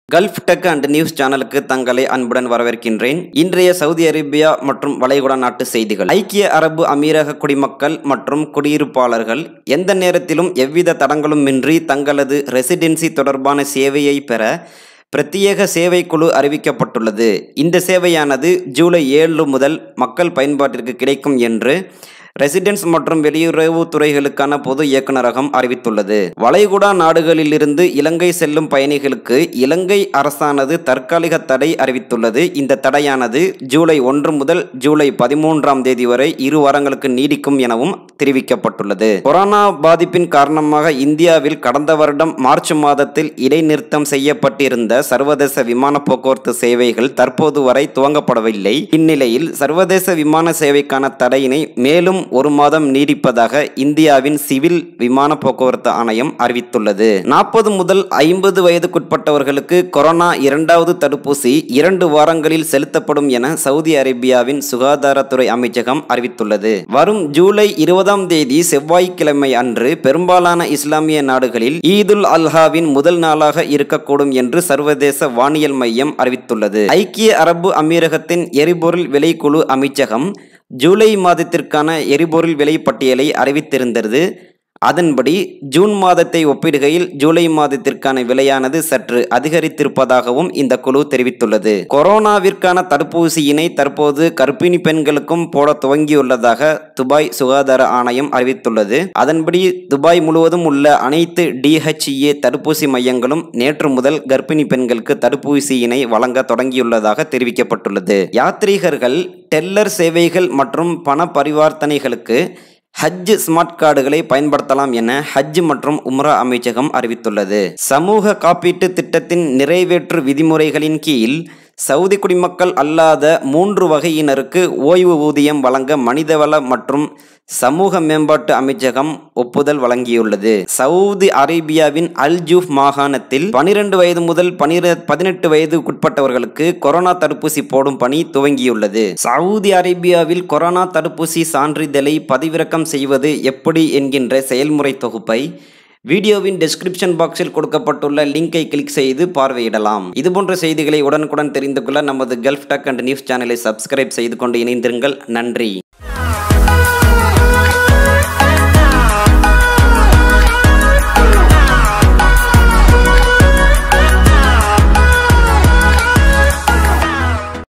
gulf tech and news சேனலுக்கு தங்களை அன்புடன் வரவேற்கின்றேன் இன்றைய சவுதி அரேபியா மற்றும் வளைகுடா நாட்டு செய்திகள் ஐக்கிய அரபு அமீரக குடிமக்கள் மற்றும் குடியிருப்பாளர்கள் எந்த நேரத்திலும் எவ்வித தடங்களும் இன்றி தங்களது ரெசிடென்சி தொடர்பான சேவையை பெற பிரத்யேக சேவைக்குழு அறிவிக்கப்பட்டுள்ளது இந்த சேவையானது ஜூலை ஏழு முதல் மக்கள் பயன்பாட்டிற்கு கிடைக்கும் என்று ரெசிடென்ஸ் மற்றும் வெளியுறவு துறைகளுக்கான பொது இயக்குநரகம் அறிவித்துள்ளது வளைகுடா நாடுகளிலிருந்து இலங்கை செல்லும் பயணிகளுக்கு இலங்கை அரசானது தற்காலிக தடை அறிவித்துள்ளது இந்த தடையானது ஜூலை ஒன்று முதல் ஜூலை பதிமூன்றாம் தேதி வரை இரு வாரங்களுக்கு நீடிக்கும் எனவும் தெரிவிக்கப்பட்டுள்ளது கொரோனா பாதிப்பின் காரணமாக இந்தியாவில் கடந்த வருடம் மார்ச் மாதத்தில் இடைநிறுத்தம் செய்யப்பட்டிருந்த சர்வதேச விமான போக்குவரத்து சேவைகள் தற்போது வரை துவங்கப்படவில்லை இந்நிலையில் சர்வதேச விமான சேவைக்கான தடையினை மேலும் ஒரு மாதம் நீடிப்பதாக இந்தியாவின் சிவில் விமான போக்குவரத்து ஆணையம் அறிவித்துள்ளது நாற்பது முதல் ஐம்பது வயதுக்குட்பட்டவர்களுக்கு கொரோனா இரண்டாவது தடுப்பூசி இரண்டு வாரங்களில் செலுத்தப்படும் என சவுதி அரேபியாவின் சுகாதாரத்துறை அமைச்சகம் அறிவித்துள்ளது வரும் ஜூலை இருபதாம் தேதி செவ்வாய்க்கிழமை அன்று பெரும்பாலான இஸ்லாமிய நாடுகளில் ஈதுல் அல்ஹாவின் முதல் நாளாக இருக்கக்கூடும் என்று சர்வதேச வானியல் மையம் அறிவித்துள்ளது ஐக்கிய அரபு அமீரகத்தின் எரிபொருள் விலைக்குழு அமைச்சகம் ஜூலை மாதத்திற்கான எரிபொருள் விலை பட்டியலை அறிவித்திருந்தது அதன்படி ஜூன் மாதத்தை ஒப்பிடுகையில் ஜூலை மாதத்திற்கான விலையானது சற்று அதிகரித்திருப்பதாகவும் இந்த குழு தெரிவித்துள்ளது கொரோனாவிற்கான தடுப்பூசியினை தற்போது கர்ப்பிணி பெண்களுக்கும் போட துவங்கியுள்ளதாக துபாய் சுகாதார ஆணையம் அறிவித்துள்ளது அதன்படி துபாய் முழுவதும் உள்ள அனைத்து டிஹெச்இஏ தடுப்பூசி மையங்களும் நேற்று முதல் கர்ப்பிணி பெண்களுக்கு தடுப்பூசியினை வழங்க தொடங்கியுள்ளதாக தெரிவிக்கப்பட்டுள்ளது யாத்ரீகர்கள் டெல்லர் சேவைகள் மற்றும் பண பரிவர்த்தனைகளுக்கு ஹஜ் ஸ்மார்ட் கார்டுகளை பயன்படுத்தலாம் என ஹஜ் மற்றும் உம்ரா அமைச்சகம் அறிவித்துள்ளது சமூக காப்பீட்டு திட்டத்தின் நிறைவேற்று விதிமுறைகளின் கீழ் சவுதி குடிமக்கள் அல்லாத மூன்று வகையினருக்கு ஓய்வு ஊதியம் வழங்க மனிதவள மற்றும் சமூக மேம்பாட்டு அமைச்சகம் ஒப்புதல் வழங்கியுள்ளது சவுதி அரேபியாவின் அல் ஜூஃப் மாகாணத்தில் பனிரெண்டு வயது முதல் பனிர பதினெட்டு வயதுக்குட்பட்டவர்களுக்கு கொரோனா தடுப்பூசி போடும் பணி துவங்கியுள்ளது சவுதி அரேபியாவில் கொரோனா தடுப்பூசி சான்றிதழை பதிவிறக்கம் செய்வது எப்படி என்கின்ற செயல்முறை தொகுப்பை வீடியோவின் டெஸ்கிரிப்ஷன் பாக்ஸில் கொடுக்கப்பட்டுள்ள லிங்கை கிளிக் செய்து பார்வையிடலாம் இதுபோன்ற செய்திகளை உடனுக்குடன் தெரிந்து கொள்ள நமது கல்ஃப் டக் அண்ட் நியூஸ் சேனலை சப்ஸ்கிரைப் செய்து கொண்டு இணைந்திருங்கள் நன்றி